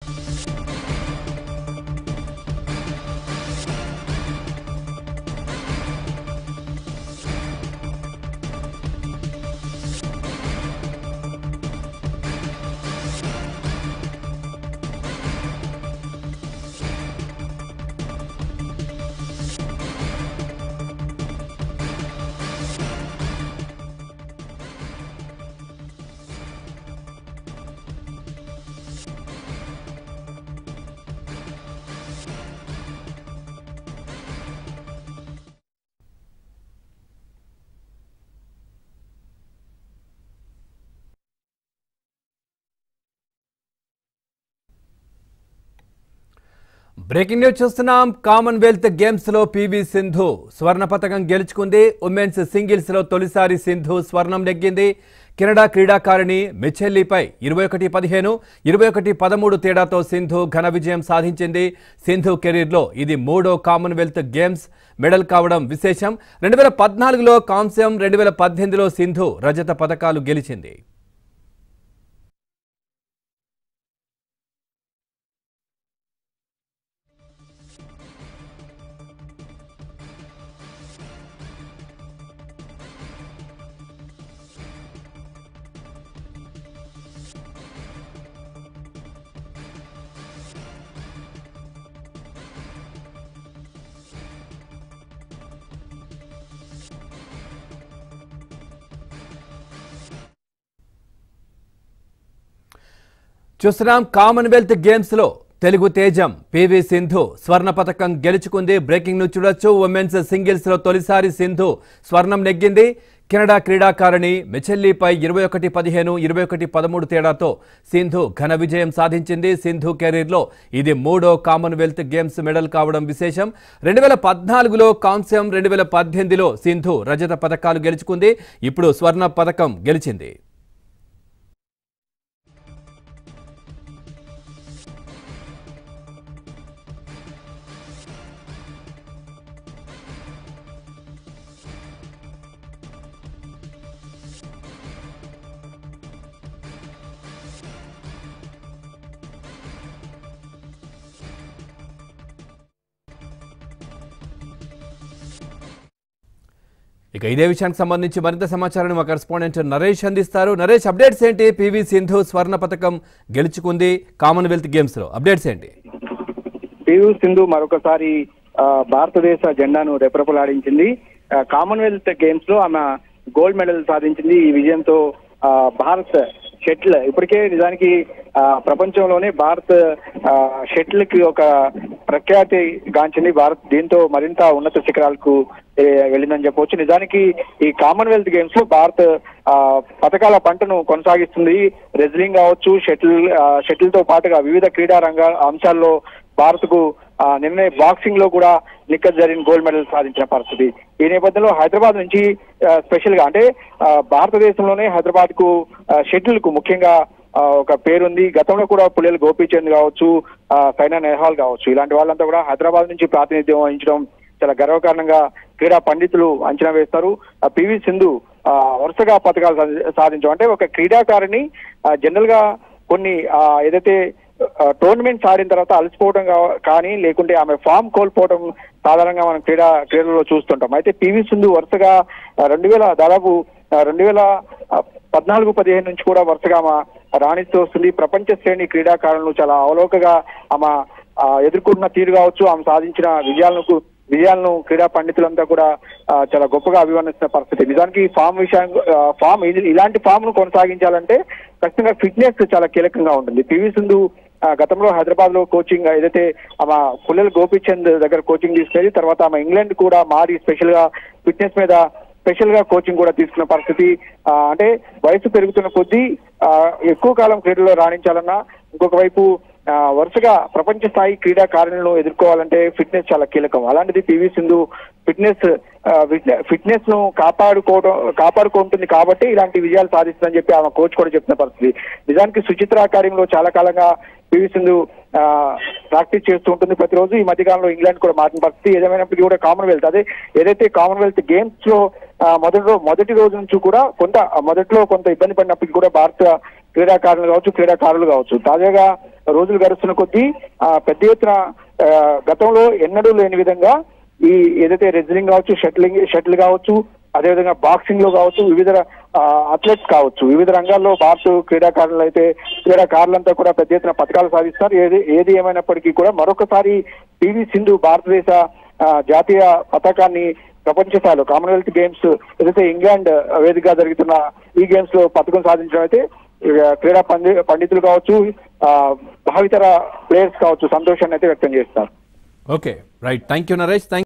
breaking news చూస్తున్నాం Commonwealth games లో పివి సింధు స్వర్ణ పథకం గెలుచుకుంది ఉమెన్స్ సింగిల్స్ లో తొలిసారి సింధు స్వర్ణం నెగ్గింది కెనడా క్రీడాకారిణి మిచెల్లీపై ఇరవై ఒకటి పదిహేను ఇరవై ఒకటి పదమూడు తేడాతో సింధు ఘన విజయం సాధించింది సింధు కెరీర్లో ఇది మూడో కామన్వెల్త్ గేమ్స్ మెడల్ కావడం విశేషం రెండు వేల పద్నాలుగులో కాంస్యం రెండు వేల పద్దెనిమిదిలో సింధు రజత పథకాలు గెలిచింది చూస్తున్నాం కామన్వెల్త్ గేమ్స్ లో తెలుగు తేజం పివి సింధు స్వర్ణ పథకం గెలుచుకుంది బ్రేకింగ్ న్యూస్ చూడొచ్చు ఉమెన్స్ సింగిల్స్ లో తొలిసారి సింధు స్వర్ణం నెగ్గింది కెనడా క్రీడాకారిణి మిచెల్లీపై ఇరవై ఒకటి పదిహేను ఇరవై ఒకటి పదమూడు తేడాతో సింధు ఘన విజయం సాధించింది సింధు కెరీర్లో ఇది మూడో కామన్వెల్త్ గేమ్స్ మెడల్ కావడం విశేషం రెండు వేల పద్నాలుగులో కాంస్యం రెండు వేల పద్దెనిమిదిలో సింధు రజత పథకాలు గెలుచుకుంది ఇప్పుడు స్వర్ణ పథకం గెలిచింది ఇక ఇదే విషయానికి సంబంధించి మరింత సమాచారాన్ని మా కరెస్పాండెంట్ నరేష్ అందిస్తారు నరేష్ అప్డేట్స్ ఏంటి పివి సింధు స్వర్ణ పథకం గెలుచుకుంది కామన్వెల్త్ గేమ్స్ లో అప్డేట్స్ ఏంటి పివి సింధు మరొకసారి ఆ, భారతదేశ జెండాను రెపరెపలాడించింది ఆ, కామన్వెల్త్ గేమ్స్ లో ఆమె గోల్డ్ మెడల్ సాధించింది ఈ విజయంతో ఆ, భారత్ షటిల్ ఇప్పటికే నిజానికి ఆ, ప్రపంచంలోనే భారత్ ఆ, షటిల్ కి ఒక ప్రఖ్యాతి గాంచింది భారత్ దీంతో మరింత ఉన్నత శిఖరాలకు ఏ, వెళ్ళిందని చెప్పవచ్చు నిజానికి ఈ కామన్వెల్త్ గేమ్స్ లో భారత్ ఆ, పథకాల పంటను కొనసాగిస్తుంది రెజ్లింగ్ కావచ్చు షటిల్ ఆ, షటిల్ తో పాటుగా వివిధ క్రీడా రంగ అంశాల్లో భారత్ కు నిన్నే బాక్సింగ్ లో కూడా నిక్కర్ జరిగిన గోల్డ్ మెడల్ సాధించిన పరిస్థితి ఈ నేపథ్యంలో హైదరాబాద్ నుంచి ఆ, స్పెషల్ గా అంటే ఆ, భారతదేశంలోనే హైదరాబాద్ కు షటిల్ కు ముఖ్యంగా ఆ, ఒక పేరుంది గతంలో కూడా పుల్లెల గోపీచంద్ కావచ్చు ఆ, సైనా నెహ్వాల్ కావచ్చు ఇలాంటి వాళ్ళంతా కూడా హైదరాబాద్ నుంచి ప్రాతినిధ్యం వహించడం చాలా గర్వకారణంగా క్రీడా పండితులు అంచనా వేస్తారు ఆ, పివి సింధు ఆ, వరుసగా పథకాలు సాధి- సాధించడం అంటే ఒక క్రీడాకారిణి ఆ, జనరల్ గా కొన్ని ఆ, ఏదైతే టోర్నమెంట్స్ ఆడిన తర్వాత అలసిపోవడం కా- కానీ లేకుంటే ఆమె ఫామ్ కోల్పోవడం సాధారణంగా మనం క్రీడా క్రీడల్లో చూస్తుంటాం అయితే పివి సింధు వరుసగా రెండు వేల దాదాపు రెండు వేల పద్నాలుగు పదిహేను నుంచి కూడా వరుసగా ఆమె రాణిస్తూ వస్తుంది ప్రపంచ శ్రేణి క్రీడాకారులను చాలా అవలోకగా ఆమె ఆ, ఎదుర్కొన్న తీరు కావచ్చు ఆమె సాధించిన విజయాలను విజయాలను క్రీడా పండితులంతా కూడా ఆ, చాలా గొప్పగా అభివర్ణిస్తున్న పరిస్థితి నిజానికి ఫామ్ విషయం ఆ, ఫామ్ ఇది- ఇలాంటి ఫామ్ ను కొనసాగించాలంటే ఖచ్చితంగా ఫిట్నెస్ చాలా కీలకంగా ఉంటుంది పివి సింధు ఆ, గతంలో హైదరాబాద్ లో కోచింగ్ ఏదైతే ఆమె పుల్లెల గోపీచంద్ దగ్గర కోచింగ్ తీసుకెళ్లి తర్వాత ఆమె ఇంగ్లాండ్ కూడా మారి స్పెషల్ గా ఫిట్నెస్ మీద స్పెషల్ గా కోచింగ్ కూడా తీసుకున్న పరిస్థితి ఆ, అంటే వయసు పెరుగుతున్న కొద్దీ ఆ, ఎక్కువ కాలం క్రీడల్లో రాణించాలన్నా ఇంకొక వైపు ఆ, వరుసగా ప్రపంచ స్థాయి క్రీడాకారులను ఎదుర్కోవాలంటే ఫిట్నెస్ చాలా కీలకం అలాంటిది పివి సింధు ఫిట్నెస్ ఆ, ఫిట్నె- ఫిట్నెస్ ను కాపాడుకోవడం కాపాడుకుంటుంది కాబట్టి ఇలాంటి విజయాలు సాధిస్తుందని చెప్పి ఆమె కోచ్ కూడా చెప్తున్న పరిస్థితి నిజానికి సుచిత్ర కార్యంలో చాలా కాలంగా పివి సింధు ఆ, ప్రాక్టీస్ చేస్తూ ఉంటుంది ప్రతిరోజు ఈ మధ్య కాలంలో ఇంగ్లాండ్ కూడా మారిన పరిస్థితి ఏదేమైనప్పటికీ కూడా కామన్వెల్త్ అదే ఏదైతే కామన్వెల్త్ గేమ్స్ లో ఆ, మొదటి రో- మొదటి రోజు నుంచి కూడా కొంత మొదట్లో కొంత ఇబ్బంది పడినప్పటికీ కూడా భారత క్రీడాకారులు కావచ్చు క్రీడాకారులు కావచ్చు తాజాగా రోజులు గడుస్తున్న కొద్దీ ఆ, పెద్ద ఎత్తున ఆ, గతంలో ఎన్నడూ లేని విధంగా ఈ ఏదైతే రెజ్లింగ్ కావచ్చు షటిలింగ్ షటిల్ కావచ్చు అదేవిధంగా బాక్సింగ్ లో కావచ్చు వివిధ అథ్లెట్స్ కావచ్చు వివిధ రంగాల్లో భారత క్రీడాకారులు అయితే క్రీడాకారులంతా కూడా పెద్ద ఎత్తున పథకాలు సాధిస్తారు ఏది ఏది ఏమైనప్పటికీ కూడా మరొకసారి పివి సింధు భారతదేశ ఆ, జాతీయ పతాకాన్ని ప్రపంచ స్థాయిలో కామన్వెల్త్ గేమ్స్ ఏదైతే ఇంగ్లాండ్ వేదికగా జరుగుతున్న ఈ గేమ్స్ లో పథకం సాధించడం అయితే ఇక క్రీడా పండి పండితులు కావచ్చు ఆ, భావితర ప్లేయర్స్ కావచ్చు సంతోషాన్ని అయితే వ్యక్తం చేస్తారు okay right thank you Naresh thank